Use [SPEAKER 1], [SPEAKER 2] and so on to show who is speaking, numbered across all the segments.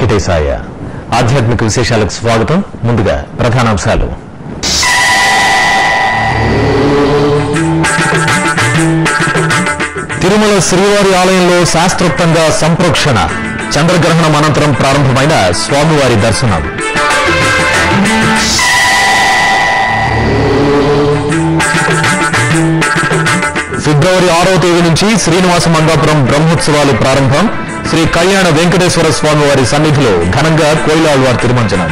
[SPEAKER 1] వెంకటేశాయ ఆధ్యాత్మిక విశేషాలకు స్వాగతం ముందుగా ప్రధానాంశాలు తిరుమల శ్రీవారి ఆలయంలో శాస్త్రోక్తంగా సంప్రోక్షణ చంద్రగ్రహణం అనంతరం ప్రారంభమైన స్వామివారి దర్శనం ఫిబ్రవరి ఆరో తేదీ నుంచి శ్రీనివాస మంగాపురం బ్రహ్మోత్సవాలు ప్రారంభం శ్రీ కళ్యాణ వెంకటేశ్వర స్వామి వారి సన్నిధిలో ఘనంగా కోయిలాళ్వార్ తిరుమంజనం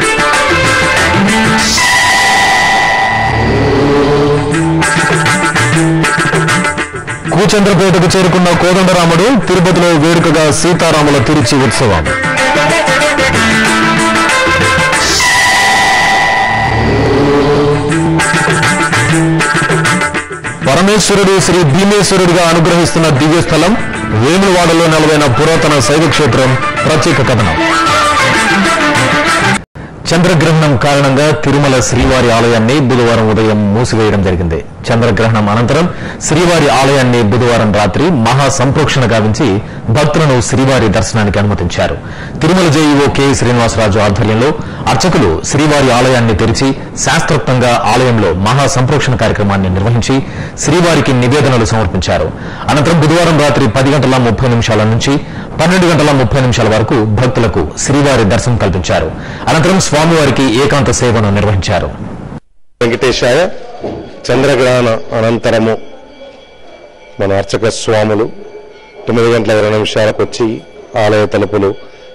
[SPEAKER 1] కూచంద్రపేటకు చేరుకున్న కోదండరాముడు తిరుపతిలో వేడుకగా సీతారాముల తిరుచి ఉత్సవం పరమేశ్వరుడు శ్రీ భీమేశ్వరుడిగా అనుగ్రహిస్తున్న దివ్యస్థలం వేములవాడలో నెలవైన పురాతన శైవ క్షేత్రం ప్రత్యేక కథనం చంద్రగ్రహణం కారణంగా తిరుమల శ్రీవారి ఆలయాన్ని బుధవారం ఉదయం మూసివేయడం జరిగింది చంద్రగ్రహణం అనంతరం శ్రీవారి ఆలయాన్ని బుధవారం రాత్రి మహా సంప్రోక్షణ గావించి భక్తులను శ్రీవారి దర్శనానికి అనుమతించారు తిరుమల జేఈఓ కె శ్రీనివాసరాజు ఆధ్వర్యంలో అర్చకులు శ్రీవారి ఆలయాన్ని తెరిచి శాస్త్రోక్తంగా ఆలయంలో మహా సంప్రోక్షణ కార్యక్రమాన్ని నిర్వహించి శ్రీవారికి నివేదనలు సమర్పించారు అనంతరం బుధవారం రాత్రి పది గంటల ముప్పై నిమిషాల నుంచి పన్నెండు గంటల ముప్పై నిమిషాల వరకు భక్తులకు శ్రీవారి దర్శనం కల్పించారు అనంతరం స్వామివారికి ఏకాంత సేవను నిర్వహించారు
[SPEAKER 2] వెంకటేశాయ చంద్రగ్రహణ అనంతరము మన అర్చక స్వాములు తొమ్మిది గంటల ఇరవై నిమిషాలకు వచ్చి ఆలయ తలుపులు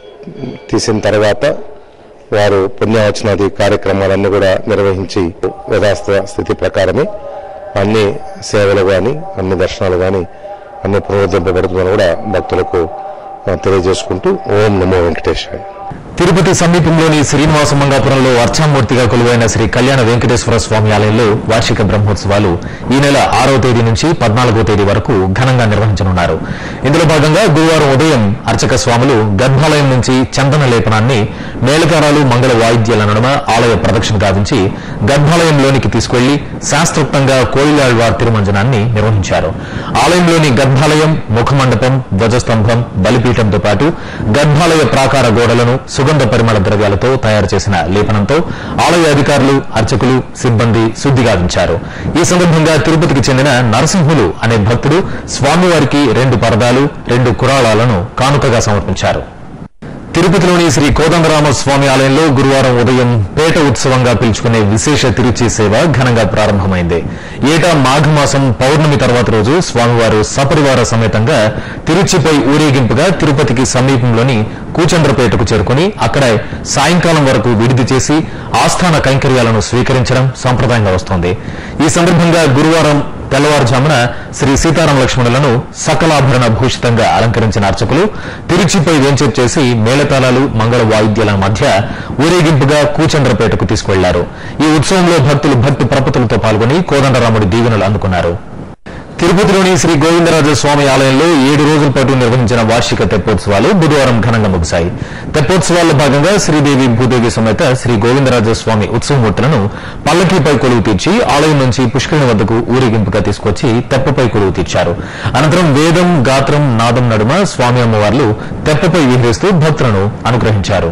[SPEAKER 2] తీసిన తర్వాత వారు పుణ్యవచనాది కార్యక్రమాలన్నీ కూడా నిర్వహించి యథాస్థ స్థితి ప్రకారమే అన్ని సేవలు కానీ అన్ని దర్శనాలు కానీ అన్ని పునరుద్ధరింపబడుతుందని కూడా భక్తులకు ఆ, తెలియజేసుకుంటూ ఓం నమో వెంకటేశాయ
[SPEAKER 1] తిరుపతి సమీపంలోని శ్రీనివాస మంగాపురంలో అర్చామూర్తిగా కొలువైన శ్రీ కళ్యాణ వెంకటేశ్వర స్వామి ఆలయంలో వార్షిక బ్రహ్మోత్సవాలు ఈ నెల ఆరో తేదీ నుంచి పద్నాలుగో తేదీ వరకు ఘనంగా నిర్వహించనున్నారు ఇందులో భాగంగా గురువారం ఉదయం అర్చక స్వాములు గర్భాలయం నుంచి చందన లేపనాన్ని మేళకారాలు మంగళ వాయిద్యాల నడుమ ఆలయ ప్రదక్షిణ గావించి గర్భాలయంలోనికి తీసుకెళ్లి శాస్త్రోక్తంగా కోయిలాళ్వార్ తిరుమంజనాన్ని నిర్వహించారు ఆలయంలోని గర్భాలయం ముఖమండపం ధ్వజస్తంభం బలిపీఠంతో పాటు గర్భాలయ ప్రాకార గోడలను సుగంధ పరిమళ ద్రవ్యాలతో తయారు చేసిన లేపనంతో ఆలయ అధికారులు అర్చకులు సిబ్బంది శుద్ధి గావించారు ఈ సందర్భంగా తిరుపతికి చెందిన నరసింహులు అనే భక్తుడు స్వామివారికి రెండు పరదాలు రెండు కురాళాలను కానుకగా సమర్పించారు తిరుపతిలోని శ్రీ కోదండరామ స్వామి ఆలయంలో గురువారం ఉదయం పేట ఉత్సవంగా పిలుచుకునే విశేష తిరుచి సేవ ఘనంగా ప్రారంభమైంది ఏటా మాఘమాసం పౌర్ణమి తర్వాత రోజు స్వామివారు సపరివార సమేతంగా తిరుచిపై ఊరేగింపుగా తిరుపతికి సమీపంలోని కూచంద్రపేటకు చేరుకుని అక్కడే సాయంకాలం వరకు విడిది చేసి ఆస్థాన కైంకర్యాలను స్వీకరించడం సంప్రదాయంగా వస్తోంది ఈ సందర్భంగా గురువారం తెల్లవారుజామున శ్రీ సీతారామ లక్ష్మణులను సకలాభరణ భూషితంగా అలంకరించిన అర్చకులు తిరుచిపై వెంచేపు చేసి మేళతాళాలు మంగళ వాయిద్యాల మధ్య ఊరేగింపుగా కూచంద్రపేటకు తీసుకువెళ్లారు ఈ ఉత్సవంలో భక్తులు భక్తి ప్రపతులతో పాల్గొని కోదండరాముడి దీవెనలు అందుకున్నారు తిరుపతిలోని శ్రీ గోవిందరాజ స్వామి ఆలయంలో ఏడు రోజుల పాటు నిర్వహించిన వార్షిక తెప్పోత్సవాలు బుధవారం ఘనంగా ముగిశాయి తెప్పోత్సవాల్లో భాగంగా శ్రీదేవి భూదేవి సమేత శ్రీ గోవిందరాజ స్వామి ఉత్సవమూర్తులను పల్లకీపై కొలువు తీర్చి ఆలయం నుంచి పుష్కరిణి వద్దకు ఊరేగింపుగా తీసుకొచ్చి తెప్పపై కొలువు తీర్చారు అనంతరం వేదం గాత్రం నాదం నడుమ స్వామి అమ్మవార్లు తెప్పపై విహరిస్తూ భక్తులను అనుగ్రహించారు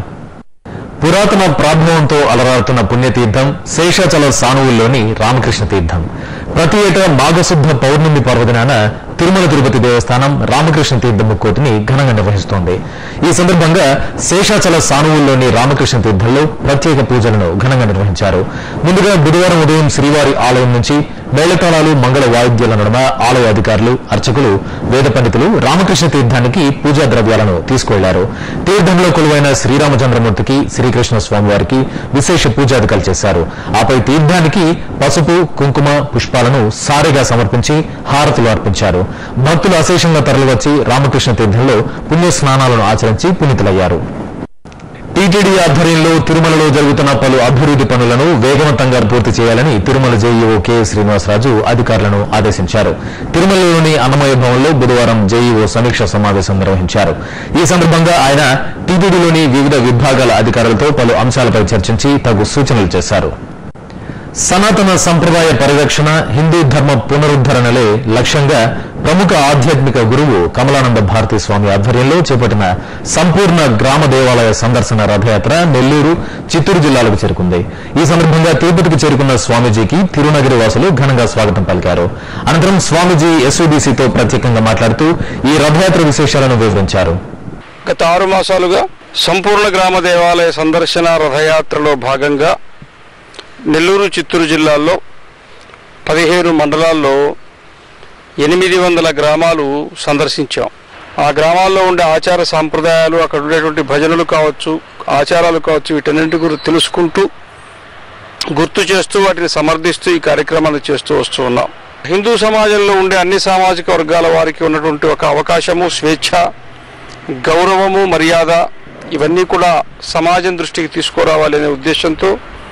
[SPEAKER 1] పురాతన ప్రాభవంతో అలరారుతున్న పుణ్యతీర్థం శేషాచల సానువుల్లోని రామకృష్ణ తీర్థం ప్రతి ఏటా మాఘశుద్ధ పౌర్ణమి పర్వదినాన తిరుమల తిరుపతి దేవస్థానం రామకృష్ణ తీర్థం ముక్కోటిని ఘనంగా నిర్వహిస్తోంది ఈ సందర్భంగా శేషాచల సానువుల్లోని రామకృష్ణ తీర్థంలో ప్రత్యేక పూజలను ఘనంగా నిర్వహించారు ముందుగా బుధవారం ఉదయం శ్రీవారి ఆలయం నుంచి మేళతాళాలు మంగళ వాయిద్యాల నడుమ ఆలయ అధికారులు అర్చకులు వేద పండితులు రామకృష్ణ తీర్థానికి పూజా ద్రవ్యాలను తీసుకువెళ్లారు తీర్థంలో కొలువైన శ్రీరామచంద్రమూర్తికి శ్రీకృష్ణ స్వామివారికి విశేష పూజాధికాలు చేశారు ఆపై తీర్థానికి పసుపు కుంకుమ పుష్పాలను సారెగా సమర్పించి హారతులు అర్పించారు భక్తులు అశేషంగా తరలివచ్చి రామకృష్ణ తీర్థంలో పుణ్య స్నానాలను ఆచరించి పునీతులయ్యారు టీటీడీ ఆధ్వర్యంలో తిరుమలలో జరుగుతున్న పలు అభివృద్ది పనులను వేగవంతంగా పూర్తి చేయాలని తిరుమల జేఈఓ కె శ్రీనివాసరాజు అధికారులను ఆదేశించారు తిరుమలలోని అన్నమయ భవన్లో బుధవారం జేఈఓ సమీక్ష సమావేశం నిర్వహించారు ఈ సందర్భంగా ఆయన టీటీడీలోని వివిధ విభాగాల అధికారులతో పలు అంశాలపై చర్చించి తగు సూచనలు చేశారు సనాతన సంప్రదాయ పరిరక్షణ హిందూ ధర్మ పునరుద్ధరణలే లక్ష్యంగా ప్రముఖ ఆధ్యాత్మిక గురువు కమలానంద భారతీ స్వామి ఆధ్వర్యంలో చేపట్టిన సంపూర్ణ గ్రామ దేవాలయ సందర్శన రథయాత్ర నెల్లూరు చిత్తూరు జిల్లాలకు చేరుకుంది ఈ సందర్భంగా తిరుపతికి చేరుకున్న స్వామీజీకి తిరునగిరి వాసులు ఘనంగా స్వాగతం పలికారు అనంతరం స్వామీజీ ఎస్ఓబీసీతో ప్రత్యేకంగా మాట్లాడుతూ ఈ రథయాత్ర విశేషాలను వివరించారు
[SPEAKER 3] గత ఆరు మాసాలుగా సంపూర్ణ గ్రామ దేవాలయ సందర్శన రథయాత్రలో భాగంగా నెల్లూరు చిత్తూరు జిల్లాల్లో పదిహేను మండలాల్లో ఎనిమిది వందల గ్రామాలు సందర్శించాం ఆ గ్రామాల్లో ఉండే ఆచార సాంప్రదాయాలు అక్కడ ఉండేటువంటి భజనలు కావచ్చు ఆచారాలు కావచ్చు వీటన్నింటి గురించి తెలుసుకుంటూ గుర్తు చేస్తూ వాటిని సమర్థిస్తూ ఈ కార్యక్రమాన్ని చేస్తూ వస్తూ ఉన్నాం హిందూ సమాజంలో ఉండే అన్ని సామాజిక వర్గాల వారికి ఉన్నటువంటి ఒక అవకాశము స్వేచ్ఛ గౌరవము మర్యాద ఇవన్నీ కూడా సమాజం దృష్టికి తీసుకురావాలనే ఉద్దేశంతో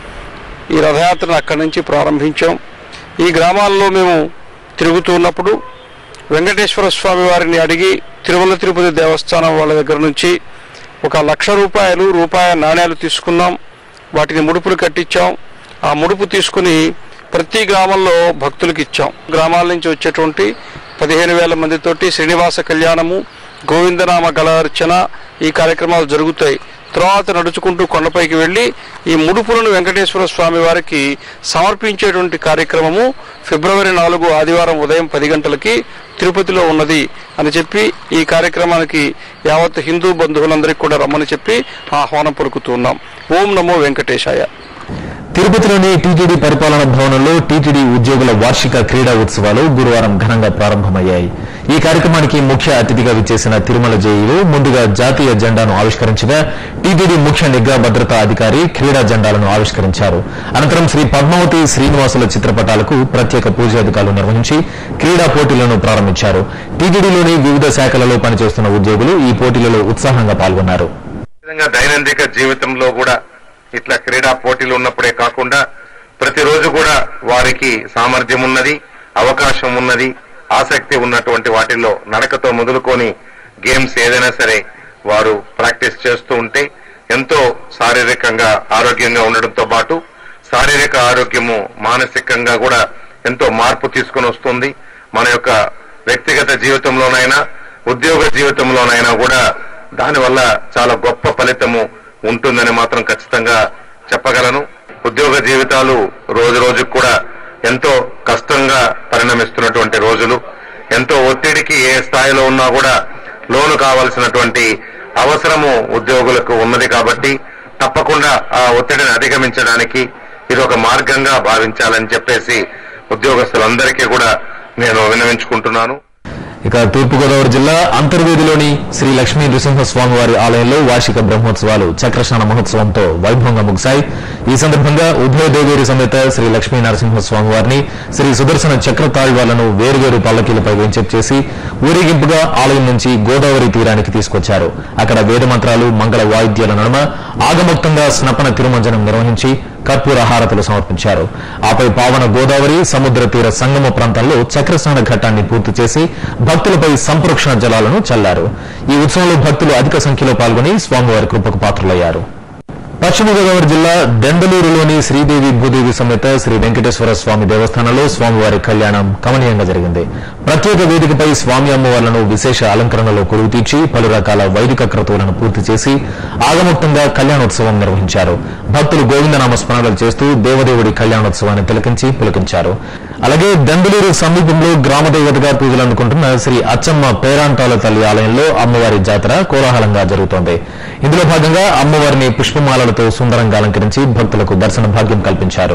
[SPEAKER 3] ఈ రథయాత్రను అక్కడి నుంచి ప్రారంభించాం ఈ గ్రామాల్లో మేము తిరుగుతూ ఉన్నప్పుడు వెంకటేశ్వర స్వామి వారిని అడిగి తిరుమల తిరుపతి దేవస్థానం వాళ్ళ దగ్గర నుంచి ఒక లక్ష రూపాయలు రూపాయ నాణ్యాలు తీసుకున్నాం వాటిని ముడుపులు కట్టించాం ఆ ముడుపు తీసుకుని ప్రతి గ్రామంలో భక్తులకు ఇచ్చాం గ్రామాల నుంచి వచ్చేటువంటి పదిహేను వేల మందితోటి శ్రీనివాస కళ్యాణము గోవిందనామ గళార్చన ఈ కార్యక్రమాలు జరుగుతాయి తర్వాత నడుచుకుంటూ కొండపైకి వెళ్ళి ఈ ముడుపులను వెంకటేశ్వర స్వామి వారికి సమర్పించేటువంటి కార్యక్రమము ఫిబ్రవరి నాలుగు ఆదివారం ఉదయం పది గంటలకి తిరుపతిలో ఉన్నది అని చెప్పి ఈ కార్యక్రమానికి యావత్ హిందూ బంధువులందరికీ కూడా రమ్మని చెప్పి ఆహ్వానం పలుకుతున్నాం ఓం నమో వెంకటేశాయ
[SPEAKER 1] తిరుపతిలోని టీటీడీ పరిపాలన భవనంలో టీటీడీ ఉద్యోగుల వార్షిక క్రీడా ఉత్సవాలు గురువారం ఘనంగా ప్రారంభమయ్యాయి ఈ కార్యక్రమానికి ముఖ్య అతిథిగా విచ్చేసిన తిరుమల జేఈలు ముందుగా జాతీయ జెండాను ఆవిష్కరించగా టీటీడీ ముఖ్య నిఘా భద్రతా అధికారి క్రీడా జెండాలను ఆవిష్కరించారు అనంతరం శ్రీ పద్మావతి శ్రీనివాసుల చిత్రపటాలకు ప్రత్యేక పూజాధికారులు నిర్వహించి క్రీడా పోటీలను ప్రారంభించారు టీటీడీలోని వివిధ శాఖలలో పనిచేస్తున్న ఉద్యోగులు ఈ పోటీలలో ఉత్సాహంగా పాల్గొన్నారు
[SPEAKER 2] విధంగా దైనందిక జీవితంలో కూడా ఇట్లా క్రీడా పోటీలు ఉన్నప్పుడే కాకుండా ప్రతిరోజు కూడా వారికి సామర్థ్యం ఉన్నది అవకాశం ఉన్నది ఆసక్తి ఉన్నటువంటి వాటిల్లో నడకతో మొదలుకొని గేమ్స్ ఏదైనా సరే వారు ప్రాక్టీస్ చేస్తూ ఉంటే ఎంతో శారీరకంగా ఆరోగ్యంగా ఉండడంతో పాటు శారీరక ఆరోగ్యము మానసికంగా కూడా ఎంతో మార్పు తీసుకొని వస్తుంది మన యొక్క వ్యక్తిగత జీవితంలోనైనా ఉద్యోగ జీవితంలోనైనా కూడా దానివల్ల చాలా గొప్ప ఫలితము ఉంటుందని మాత్రం ఖచ్చితంగా చెప్పగలను ఉద్యోగ జీవితాలు రోజు రోజుకు కూడా ఎంతో కష్టంగా పరిణమిస్తున్నటువంటి రోజులు ఎంతో ఒత్తిడికి ఏ స్థాయిలో ఉన్నా కూడా లోను కావాల్సినటువంటి అవసరము ఉద్యోగులకు ఉన్నది కాబట్టి తప్పకుండా ఆ ఒత్తిడిని అధిగమించడానికి ఇది ఒక మార్గంగా భావించాలని చెప్పేసి ఉద్యోగస్తులందరికీ కూడా నేను విన్నవించుకుంటున్నాను
[SPEAKER 1] ఇక తూర్పుగోదావరి జిల్లా అంతర్వేదిలోని శ్రీ లక్ష్మీ నృసింహస్వామి వారి ఆలయంలో వార్షిక బ్రహ్మోత్సవాలు చక్రస్నాన మహోత్సవంతో వైభవంగా ముగిశాయి ఈ సందర్భంగా ఉభయ దేవేరి సమేత శ్రీ లక్ష్మీ నరసింహస్వామి వారిని శ్రీ సుదర్శన చక్ర తాళ్వాలను వేరువేరు పల్లకీలపై వెంచెప్ చేసి ఊరేగింపుగా ఆలయం నుంచి గోదావరి తీరానికి తీసుకొచ్చారు అక్కడ వేద మంత్రాలు మంగళ వాయిద్యాల నడుమ ఆగమొక్తంగా స్నపన తిరుమంజనం నిర్వహించి కర్పూర హారతులు సమర్పించారు ఆపై పావన గోదావరి సముద్ర తీర సంగమ ప్రాంతంలో చక్రస్నాన ఘట్టాన్ని పూర్తి చేసి భక్తులపై సంప్రోక్షణ జలాలను చల్లారు ఈ ఉత్సవంలో భక్తులు అధిక సంఖ్యలో పాల్గొని స్వామివారి కృపకు పాత్రులయ్యారు పశ్చిమ గోదావరి జిల్లా దెండలూరులోని శ్రీదేవి భూదేవి సమేత శ్రీ వెంకటేశ్వర స్వామి దేవస్థానంలో స్వామివారి కళ్యాణం కమనీయంగా జరిగింది ప్రత్యేక వేదికపై స్వామి అమ్మవార్లను విశేష అలంకరణలో కొలువు తీర్చి పలు రకాల వైదిక క్రతువులను పూర్తి చేసి ఆగమోక్తంగా కళ్యాణోత్సవం నిర్వహించారు భక్తులు గోవిందనామ స్మరణలు చేస్తూ దేవదేవుడి కళ్యాణోత్సవాన్ని తిలకించి పులకించారు అలాగే దండలూరు సమీపంలో గ్రామ దేవతగా పూజలు అందుకుంటున్న శ్రీ అచ్చమ్మ పేరాంటాల తల్లి ఆలయంలో అమ్మవారి జాతర కోలాహలంగా జరుగుతోంది ఇందులో భాగంగా అమ్మవారిని పుష్పమాలలతో సుందరంగా అలంకరించి భక్తులకు దర్శన భాగ్యం కల్పించారు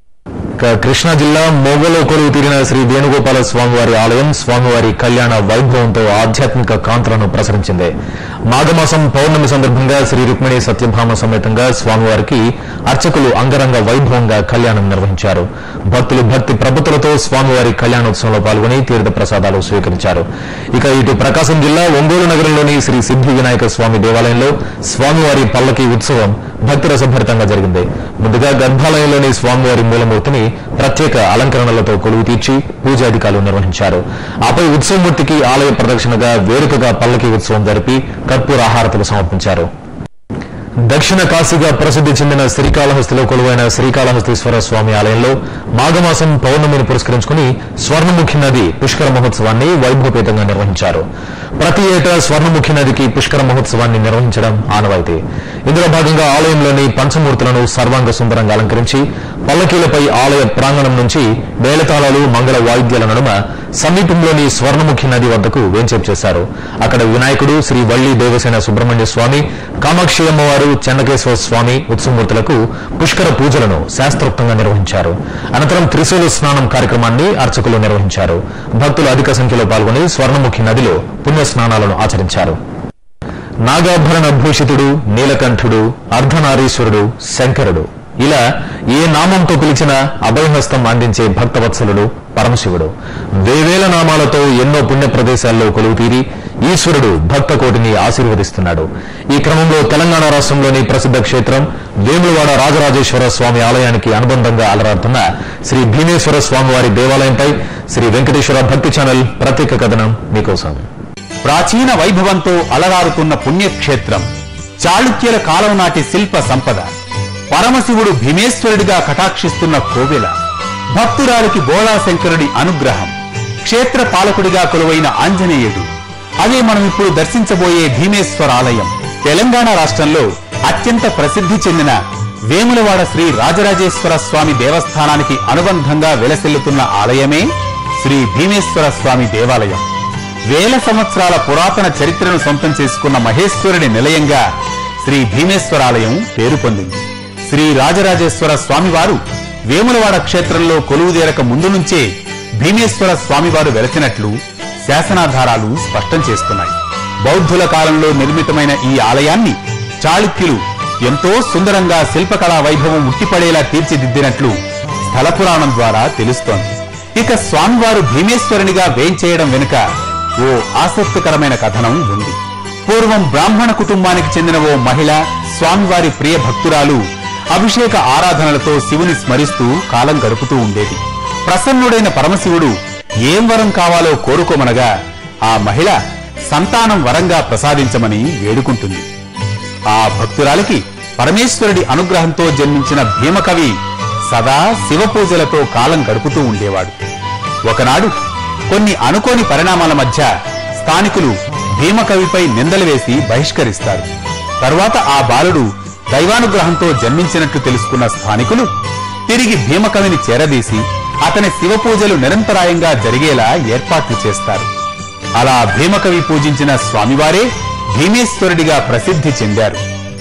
[SPEAKER 1] ఇక కృష్ణా జిల్లా మొగలో కొలువు తీరిన శ్రీ వేణుగోపాల స్వామివారి ఆలయం స్వామివారి కళ్యాణ వైభవంతో ఆధ్యాత్మిక కాంతులను ప్రసరించింది మాఘమాసం పౌర్ణమి సందర్భంగా శ్రీ రుక్మిణి సత్యభామ సమేతంగా స్వామివారికి అర్చకులు అంగరంగ వైభవంగా కళ్యాణం నిర్వహించారు భక్తులు భక్తి ప్రభుత్వలతో స్వామివారి కళ్యాణోత్సవంలో పాల్గొని తీర్థ ప్రసాదాలు స్వీకరించారు ఇక ఇటు ప్రకాశం జిల్లా ఒంగోలు నగరంలోని శ్రీ సిద్ధి వినాయక స్వామి దేవాలయంలో స్వామివారి పల్లకి ఉత్సవం భక్తిరసభరితంగా జరిగింది ముందుగా గర్భాలయంలోని స్వామివారి మూలమూర్తిని ప్రత్యేక అలంకరణలతో కొలువు తీర్చి పూజాధికారులు నిర్వహించారు ఆపై ఉత్సవమూర్తికి ఆలయ ప్రదక్షిణగా వేడుకగా పల్లకి ఉత్సవం జరిపి కర్పూర హారతులు సమర్పించారు దక్షిణ కాశీగా ప్రసిద్ధి చెందిన శ్రీకాళహస్తిలో కొలువైన శ్రీకాళహస్తీశ్వర స్వామి ఆలయంలో మాఘమాసం పౌర్ణమిని పురస్కరించుకుని స్వర్ణముఖి నది పుష్కర మహోత్సవాన్ని వైభవపేతంగా నిర్వహించారు ప్రతి ఏటా స్వర్ణముఖి నదికి పుష్కర మహోత్సవాన్ని నిర్వహించడం ఆనవాయితీ ఇందులో భాగంగా ఆలయంలోని పంచమూర్తులను సర్వాంగ సుందరంగా అలంకరించి పల్లకీలపై ఆలయ ప్రాంగణం నుంచి మేళతాళాలు మంగళ వాయిద్యాల నడుమ సమీపంలోని స్వర్ణముఖి నది వద్దకు వేంచేపు చేశారు అక్కడ వినాయకుడు శ్రీ వల్లి దేవసేన సుబ్రహ్మణ్య స్వామి కామాక్షి అమ్మవారు చెన్నకేశ్వర స్వామి ఉత్సవమూర్తులకు పుష్కర పూజలను శాస్త్రోక్తంగా నిర్వహించారు అనంతరం త్రిశూల స్నానం కార్యక్రమాన్ని అర్చకులు నిర్వహించారు భక్తులు అధిక సంఖ్యలో పాల్గొని స్వర్ణముఖి నదిలో పుణ్య స్నానాలను ఆచరించారు నాగాభరణ భూషితుడు నీలకంఠుడు అర్ధనారీశ్వరుడు శంకరుడు ఇలా ఏ నామంతో పిలిచినా అభయహస్తం అందించే భక్తవత్సలుడు పరమశివుడు వేవేల నామాలతో ఎన్నో పుణ్య ప్రదేశాల్లో కొలువు తీరి ఈశ్వరుడు భక్త కోటిని ఆశీర్వదిస్తున్నాడు ఈ క్రమంలో తెలంగాణ రాష్ట్రంలోని ప్రసిద్ధ క్షేత్రం వేములవాడ రాజరాజేశ్వర స్వామి ఆలయానికి అనుబంధంగా అలరాడుతున్న శ్రీ భీమేశ్వర స్వామివారి దేవాలయంపై శ్రీ వెంకటేశ్వర భక్తి ఛానల్ ప్రత్యేక కథనం మీకోసం
[SPEAKER 4] ప్రాచీన వైభవంతో అలరారుతున్న పుణ్యక్షేత్రం చాళుక్యుల కాలం నాటి శిల్ప సంపద పరమశివుడు భీమేశ్వరుడిగా కటాక్షిస్తున్న కోవెల భక్తురాలికి బోళాశంకరుడి అనుగ్రహం క్షేత్ర పాలకుడిగా కొలువైన ఆంజనేయుడు అదే మనం ఇప్పుడు దర్శించబోయే భీమేశ్వర ఆలయం తెలంగాణ రాష్ట్రంలో అత్యంత ప్రసిద్ధి చెందిన వేములవాడ శ్రీ రాజరాజేశ్వర స్వామి దేవస్థానానికి అనుబంధంగా వెలసిల్లుతున్న ఆలయమే శ్రీ భీమేశ్వర స్వామి దేవాలయం వేల సంవత్సరాల పురాతన చరిత్రను సొంతం చేసుకున్న మహేశ్వరుడి నిలయంగా శ్రీ భీమేశ్వరాలయం పేరు పొందింది శ్రీ రాజరాజేశ్వర స్వామివారు వేములవాడ క్షేత్రంలో కొలువుదేరక ముందు నుంచే భీమేశ్వర స్వామివారు వెలసినట్లు శాసనాధారాలు స్పష్టం చేస్తున్నాయి బౌద్ధుల కాలంలో నిర్మితమైన ఈ ఆలయాన్ని చాళుక్యులు ఎంతో సుందరంగా శిల్పకళా వైభవం ఉట్టిపడేలా తీర్చిదిద్దినట్లు స్థల పురాణం ద్వారా తెలుస్తోంది ఇక స్వామివారు భీమేశ్వరునిగా వేంచేయడం వెనుక ఓ ఆసక్తికరమైన కథనం ఉంది పూర్వం బ్రాహ్మణ కుటుంబానికి చెందిన ఓ మహిళ స్వామివారి ప్రియ భక్తురాలు అభిషేక ఆరాధనలతో శివుని స్మరిస్తూ కాలం గడుపుతూ ఉండేది ప్రసన్నుడైన పరమశివుడు ఏం వరం కావాలో కోరుకోమనగా ఆ మహిళ సంతానం వరంగా ప్రసాదించమని వేడుకుంటుంది ఆ భక్తురాలికి పరమేశ్వరుడి అనుగ్రహంతో జన్మించిన భీమకవి సదా శివ పూజలతో కాలం గడుపుతూ ఉండేవాడు ఒకనాడు కొన్ని అనుకోని పరిణామాల మధ్య స్థానికులు భీమకవిపై నిందలు వేసి బహిష్కరిస్తారు తరువాత ఆ బాలుడు దైవానుగ్రహంతో జన్మించినట్లు తెలుసుకున్న స్థానికులు తిరిగి భీమకవిని చేరదీసి అతని శివ పూజలు నిరంతరాయంగా జరిగేలా ఏర్పాట్లు చేస్తారు అలా భీమకవి పూజించిన స్వామివారే భీమేశ్వరుడిగా ప్రసిద్ధి చెందారు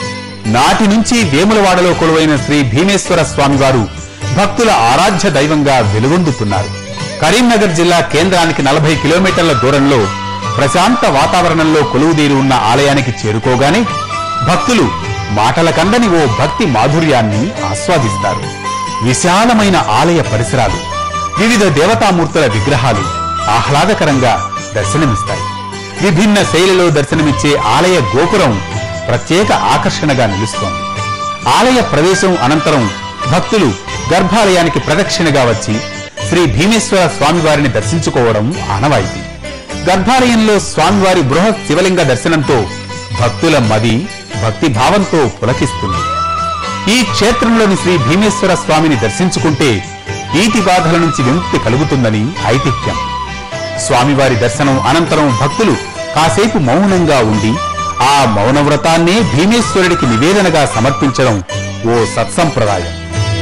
[SPEAKER 4] నాటి నుంచి వేములవాడలో కొలువైన శ్రీ భీమేశ్వర స్వామివారు భక్తుల ఆరాధ్య దైవంగా వెలుగొందుతున్నారు కరీంనగర్ జిల్లా కేంద్రానికి నలభై కిలోమీటర్ల దూరంలో ప్రశాంత వాతావరణంలో కొలువుదీరి ఉన్న ఆలయానికి చేరుకోగానే భక్తులు మాటల కందని ఓ భక్తి మాధుర్యాన్ని ఆస్వాదిస్తారు విశాలమైన ఆలయ పరిసరాలు వివిధ దేవతామూర్తుల విగ్రహాలు ఆహ్లాదకరంగా దర్శనమిస్తాయి విభిన్న శైలిలో దర్శనమిచ్చే ఆలయ గోపురం ప్రత్యేక ఆకర్షణగా నిలుస్తోంది ఆలయ ప్రవేశం అనంతరం భక్తులు గర్భాలయానికి ప్రదక్షిణగా వచ్చి శ్రీ భీమేశ్వర స్వామివారిని దర్శించుకోవడం ఆనవాయితీ గర్భాలయంలో స్వామివారి బృహత్ శివలింగ దర్శనంతో భక్తుల మది భక్తి భావంతో పులకిస్తుంది ఈ క్షేత్రంలోని శ్రీ భీమేశ్వర స్వామిని దర్శించుకుంటే ఈతి బాధల నుంచి విముక్తి కలుగుతుందని ఐతిహ్యం స్వామివారి దర్శనం అనంతరం భక్తులు కాసేపు మౌనంగా ఉండి ఆ మౌన వ్రతాన్నే భీమేశ్వరుడికి నివేదనగా సమర్పించడం ఓ సత్సంప్రదాయం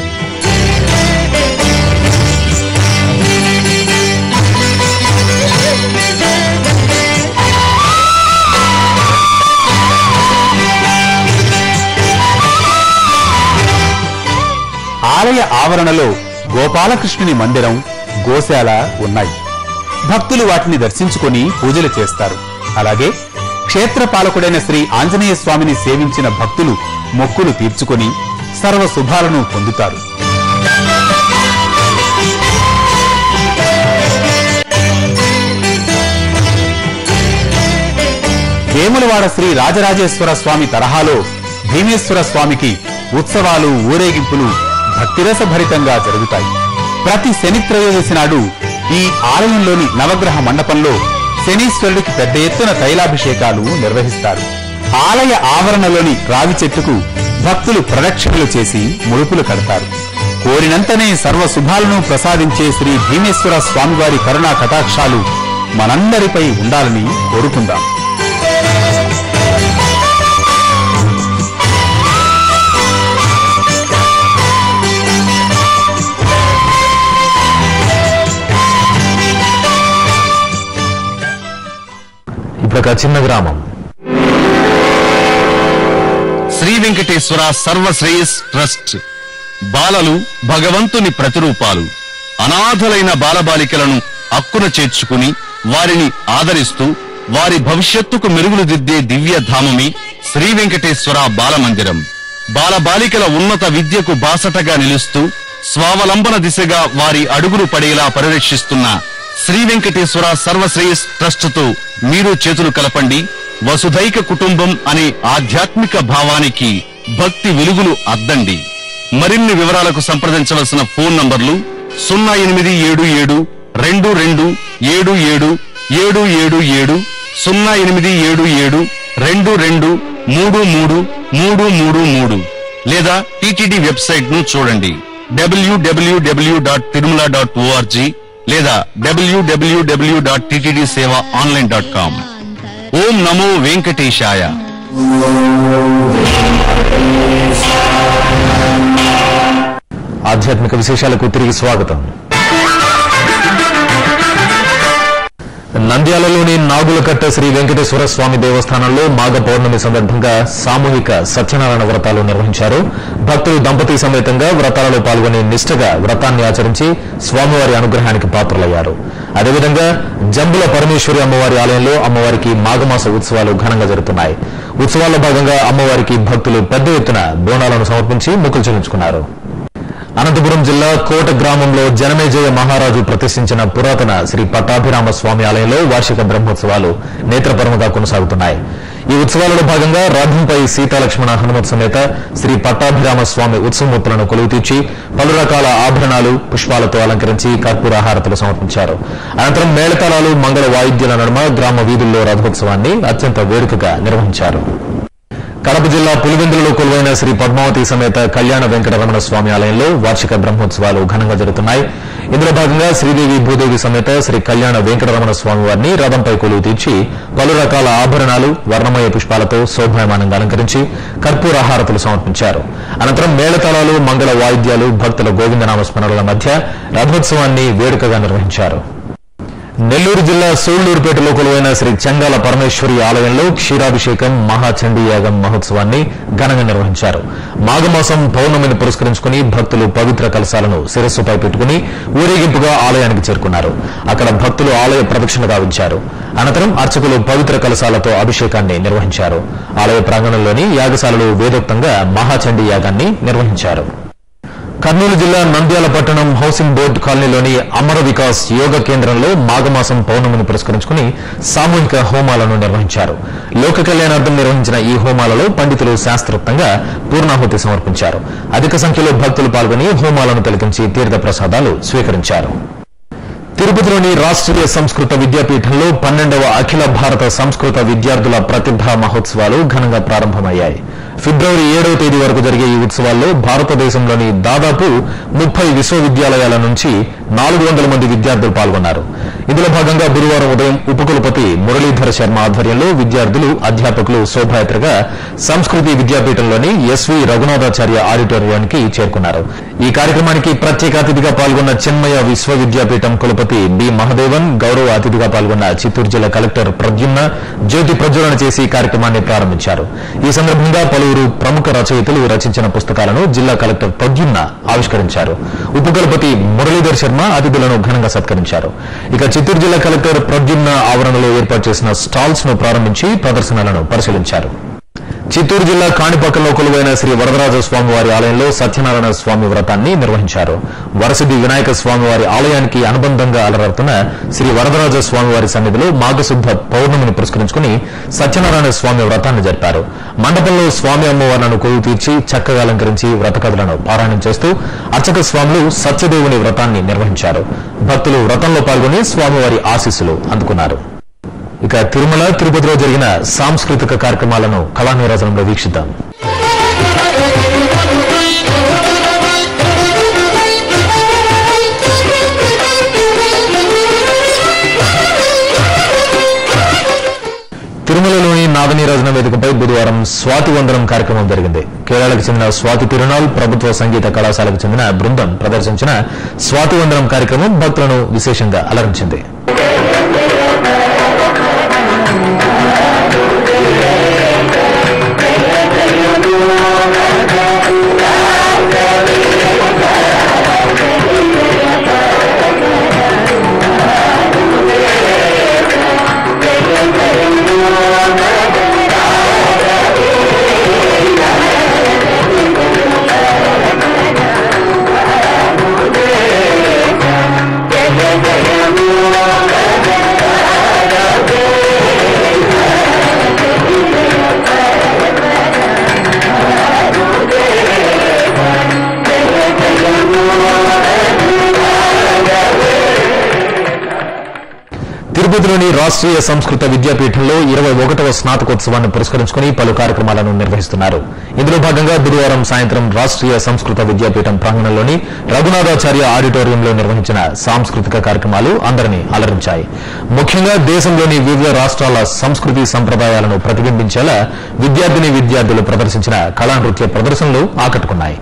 [SPEAKER 4] ఆలయ ఆవరణలో గోపాలకృష్ణుని మందిరం గోశాల ఉన్నాయి భక్తులు వాటిని దర్శించుకొని పూజలు చేస్తారు అలాగే క్షేత్ర పాలకుడైన శ్రీ ఆంజనేయ స్వామిని సేవించిన భక్తులు మొక్కులు తీర్చుకొని సర్వ శుభాలను పొందుతారు వేములవాడ శ్రీ రాజరాజేశ్వర స్వామి తరహాలో భీమేశ్వర స్వామికి ఉత్సవాలు ఊరేగింపులు భక్తిరస భరితంగా జరుగుతాయి ప్రతి శని త్రయోదశి నాడు ఈ ఆలయంలోని నవగ్రహ మండపంలో శనీశ్వరుడికి పెద్ద ఎత్తున తైలాభిషేకాలు నిర్వహిస్తారు ఆలయ ఆవరణలోని రావి చెట్టుకు భక్తులు ప్రదక్షిణలు చేసి ముడుపులు కడతారు కోరినంతనే సర్వ శుభాలను ప్రసాదించే శ్రీ భీమేశ్వర స్వామివారి కరుణా కటాక్షాలు మనందరిపై ఉండాలని కోరుకుందాం
[SPEAKER 1] ఇప్పుడు ఒక చిన్న విరామం
[SPEAKER 5] శ్రీ వెంకటేశ్వర సర్వశ్రేయస్ ట్రస్ట్ బాలలు భగవంతుని ప్రతిరూపాలు అనాథలైన బాలబాలికలను అక్కున చేర్చుకుని వారిని ఆదరిస్తూ వారి భవిష్యత్తుకు మెరుగులు దిద్దే దివ్య ధామమే శ్రీ వెంకటేశ్వర బాలమందిరం బాలబాలికల ఉన్నత విద్యకు బాసటగా నిలుస్తూ స్వావలంబన దిశగా వారి అడుగులు పడేలా పరిరక్షిస్తున్న శ్రీ వెంకటేశ్వర సర్వశ్రేయస్ ట్రస్టుతో మీరు చేతులు కలపండి వసుధైక కుటుంబం అనే ఆధ్యాత్మిక భావానికి భక్తి వెలుగులు అద్దండి మరిన్ని వివరాలకు సంప్రదించవలసిన ఫోన్ నంబర్లు సున్నా ఎనిమిది ఏడు ఏడు రెండు రెండు ఏడు ఏడు ఏడు ఏడు ఏడు సున్నా ఎనిమిది ఏడు ఏడు రెండు రెండు మూడు మూడు మూడు మూడు మూడు లేదా టిటిడి వెబ్సైట్ ను చూడండి W W W dot Tirumala dot O R G లేదా W W W dot TTD seva online dot com ఓం నమో వెంకటేశాయ
[SPEAKER 1] ఆధ్యాత్మిక విశేషాలకు తిరిగి స్వాగతం నంద్యాలలోని నాగులకట్ట శ్రీ వెంకటేశ్వర స్వామి దేవస్థానంలో మాఘ పౌర్ణమి సందర్భంగా సామూహిక సత్యనారాయణ వ్రతాలు నిర్వహించారు భక్తులు దంపతి సమేతంగా వ్రతాలలో పాల్గొని నిష్ఠగా వ్రతాన్ని ఆచరించి స్వామివారి అనుగ్రహానికి పాత్రలయ్యారు అదేవిధంగా జంబుల పరమేశ్వరి అమ్మవారి ఆలయంలో అమ్మవారికి మాఘమాస ఉత్సవాలు ఘనంగా జరుగుతున్నాయి ఉత్సవాల్లో భాగంగా అమ్మవారికి భక్తులు పెద్ద ఎత్తున బోనాలను సమర్పించి మొక్కులు చెల్లించుకున్నారు అనంతపురం జిల్లా కోట గ్రామంలో జనమేజయ మహారాజు ప్రతిష్ఠించిన పురాతన శ్రీ పట్టాభిరామ స్వామి ఆలయంలో వార్షిక బ్రహ్మోత్సవాలు నేత్రపరముగా కొనసాగుతున్నాయి ఈ ఉత్సవాలలో భాగంగా రథంపై సీతాలక్ష్మణ హనుమత్ సమేత శ్రీ పట్టాభిరామ స్వామి ఉత్సవమూర్తులను కొలువు తీర్చి పలు రకాల ఆభరణాలు పుష్పాలతో అలంకరించి కర్పూర హారతులు సమర్పించారు అనంతరం మేళతాళాలు మంగళ వాయిద్యాల నడుమ గ్రామ వీధుల్లో రథోత్సవాన్ని అత్యంత వేడుకగా నిర్వహించారు కడప జిల్లా పులివెందులలో కొలువైన శ్రీ పద్మావతి సమేత కళ్యాణ వెంకటరమణ స్వామి ఆలయంలో వార్షిక బ్రహ్మోత్సవాలు ఘనంగా జరుగుతున్నాయి ఇందులో భాగంగా శ్రీదేవి భూదేవి సమేత శ్రీ కళ్యాణ వెంకటరమణ స్వామి వారిని రథంపై కొలువు తీర్చి పలు రకాల ఆభరణాలు వర్ణమయ పుష్పాలతో శోభాయమానంగా అలంకరించి కర్పూర హారతులు సమర్పించారు అనంతరం మేళతాళాలు మంగళ వాయిద్యాలు భక్తుల గోవిందనామ స్మరణల మధ్య రథోత్సవాన్ని వేడుకగా నిర్వహించారు నెల్లూరు జిల్లా సూళ్లూరుపేటలో కొలువైన శ్రీ చంగాల పరమేశ్వరి ఆలయంలో క్షీరాభిషేకం మహాచండీ యాగం మహోత్సవాన్ని ఘనంగా నిర్వహించారు మాఘమాసం పౌర్ణమిని పురస్కరించుకుని భక్తులు పవిత్ర కలశాలను శిరస్సుపై పెట్టుకుని ఊరేగింపుగా ఆలయానికి చేరుకున్నారు అక్కడ భక్తులు ఆలయ ప్రదక్షిణ గావించారు అనంతరం అర్చకులు పవిత్ర కలశాలతో అభిషేకాన్ని నిర్వహించారు ఆలయ ప్రాంగణంలోని యాగశాలలో వేదోక్తంగా మహాచండీ యాగాన్ని నిర్వహించారు కర్నూలు జిల్లా నంద్యాల పట్టణం హౌసింగ్ బోర్డు కాలనీలోని అమర వికాస్ యోగ కేంద్రంలో మాఘమాసం పౌర్ణమిని పురస్కరించుకుని సామూహిక హోమాలను నిర్వహించారు లోక కళ్యాణార్థం నిర్వహించిన ఈ హోమాలలో పండితులు శాస్త్రోక్తంగా పూర్ణాహుతి సమర్పించారు అధిక సంఖ్యలో భక్తులు పాల్గొని హోమాలను తిలకించి తీర్థ ప్రసాదాలు స్వీకరించారు తిరుపతిలోని రాష్ట్రీయ సంస్కృత విద్యాపీఠంలో పన్నెండవ అఖిల భారత సంస్కృత విద్యార్థుల ప్రతిభా మహోత్సవాలు ఘనంగా ప్రారంభమయ్యాయి ఫిబ్రవరి ఏడవ తేదీ వరకు జరిగే ఈ ఉత్సవాల్లో భారతదేశంలోని దాదాపు ముప్పై విశ్వవిద్యాలయాల నుంచి నాలుగు వందల మంది విద్యార్థులు పాల్గొన్నారు ఇందులో భాగంగా గురువారం ఉదయం ఉపకులపతి మురళీధర శర్మ ఆధ్వర్యంలో విద్యార్థులు అధ్యాపకులు శోభాయాత్రగా సంస్కృతి విద్యాపీఠంలోని ఎస్వి రఘునాథాచార్య ఆడిటోరియానికి చేరుకున్నారు ఈ కార్యక్రమానికి ప్రత్యేక అతిథిగా పాల్గొన్న చిన్మయ విశ్వవిద్యాపీఠం కులపతి బి మహదేవన్ గౌరవ అతిథిగా పాల్గొన్న చిత్తూరు జిల్లా కలెక్టర్ ప్రద్యుమ్న జ్యోతి ప్రజ్వలన చేసి ఈ కార్యక్రమాన్ని ప్రారంభించారు ఈ సందర్భంగా పలువురు ప్రముఖ రచయితలు రచించిన పుస్తకాలను జిల్లా కలెక్టర్ ప్రద్యుమ్న ఆవిష్కరించారు ఉపకులపతి మురళీధర్ శర్మ అతిథులను ఘనంగా సత్కరించారు ఇక చిత్తూరు జిల్లా కలెక్టర్ ప్రద్యుమ్న ఆవరణలో ఏర్పాటు చేసిన స్టాల్స్ ను ప్రారంభించి ప్రదర్శనలను పరిశీలించారు చిత్తూరు జిల్లా కాణిపాకంలో కొలువైన శ్రీ వరదరాజ స్వామివారి ఆలయంలో సత్యనారాయణ స్వామి వ్రతాన్ని నిర్వహించారు వరసిద్ధి వినాయక స్వామివారి ఆలయానికి అనుబంధంగా అలరాడుతున్న శ్రీ వరదరాజ స్వామివారి సన్నిధిలో మాఘశుద్ధ పౌర్ణమిని పురస్కరించుకుని సత్యనారాయణ స్వామి వ్రతాన్ని జరిపారు మండపంలో స్వామి అమ్మవార్లను కొలువు తీర్చి చక్కగా అలంకరించి వ్రత కథలను పారాయణం చేస్తూ అర్చక స్వాములు సత్యదేవుని వ్రతాన్ని నిర్వహించారు భక్తులు వ్రతంలో పాల్గొని స్వామివారి ఆశీస్సులు అందుకున్నారు ఇక తిరుమల తిరుపతిలో జరిగిన సాంస్కృతిక కార్యక్రమాలను కళానీరాజనంలో వీక్షిద్దాం తిరుమలలోని నాదనీరాజన వేదికపై బుధవారం స్వాతి వందనం కార్యక్రమం జరిగింది కేరళకు చెందిన స్వాతి తిరునాల్ ప్రభుత్వ సంగీత కళాశాలకు చెందిన బృందం ప్రదర్శించిన స్వాతి వందనం కార్యక్రమం భక్తులను విశేషంగా అలరించింది తిరుపతిలోని రాష్ట్రీయ సంస్కృత విద్యాపీఠంలో ఇరవై ఒకటవ స్నాతకోత్సవాన్ని పురస్కరించుకుని పలు కార్యక్రమాలను నిర్వహిస్తున్నారు ఇందులో భాగంగా బుధవారం సాయంత్రం రాష్ట్రీయ సంస్కృత విద్యాపీఠం ప్రాంగణంలోని రఘునాథాచార్య ఆడిటోరియంలో నిర్వహించిన సాంస్కృతిక కార్యక్రమాలు అందరినీ అలరించాయి ముఖ్యంగా దేశంలోని వివిధ రాష్ట్రాల సంస్కృతి సంప్రదాయాలను ప్రతిబింబించేలా విద్యార్థిని విద్యార్థులు ప్రదర్శించిన కళా నృత్య ప్రదర్శనలు ఆకట్టుకున్నాయి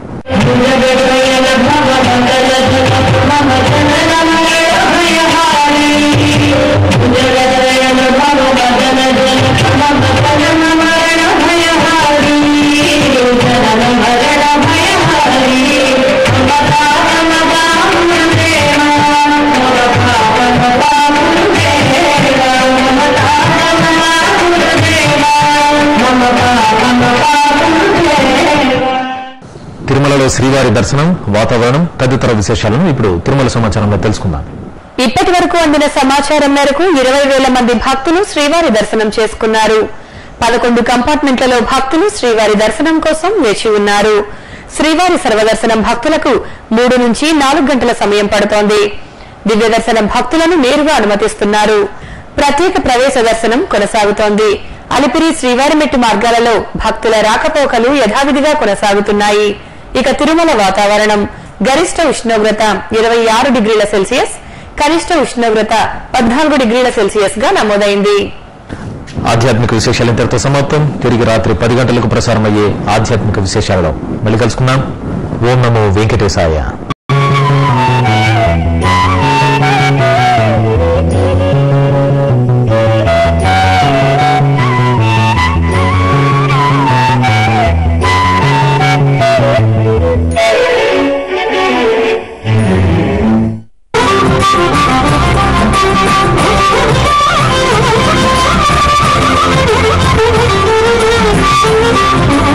[SPEAKER 1] తిరుమలలో శ్రీవారి దర్శనం వాతావరణం తదితర విశేషాలను ఇప్పుడు తిరుమల సమాచారంలో తెలుసుకుందాం
[SPEAKER 6] ఇప్పటి వరకు అందిన సమాచారం మేరకు ఇరవై వేల మంది భక్తులు శ్రీవారి దర్శనం చేసుకున్నారు పదకొండు కంపార్ట్మెంట్లలో భక్తులు శ్రీవారి దర్శనం కోసం వేచి ఉన్నారు శ్రీవారి సర్వదర్శనం భక్తులకు మూడు నుంచి నాలుగు గంటల సమయం పడుతోంది దివ్య దర్శనం భక్తులను నేరుగా అనుమతిస్తున్నారు ప్రత్యేక ప్రవేశ దర్శనం కొనసాగుతోంది అలిపిరి శ్రీవారిమెట్టు మార్గాలలో భక్తుల రాకపోకలు యథావిధిగా కొనసాగుతున్నాయి ఇక తిరుమల వాతావరణం గరిష్ట ఉష్ణోగ్రత ఇరవై ఆరు డిగ్రీల సెల్సియస్ కనిష్ట ఉష్ణోగ్రత పద్నాలుగు డిగ్రీల సెల్సియస్ గా నమోదైంది
[SPEAKER 1] ఆధ్యాత్మిక విశేషాలు ఇంతటితో సమాప్తం తిరిగి రాత్రి పది గంటలకు ప్రసారమయ్యే ఆధ్యాత్మిక విశేషాలలో మళ్ళీ కలుసుకుందాం ఓం నమో వెంకటేశాయ
[SPEAKER 7] Thank you.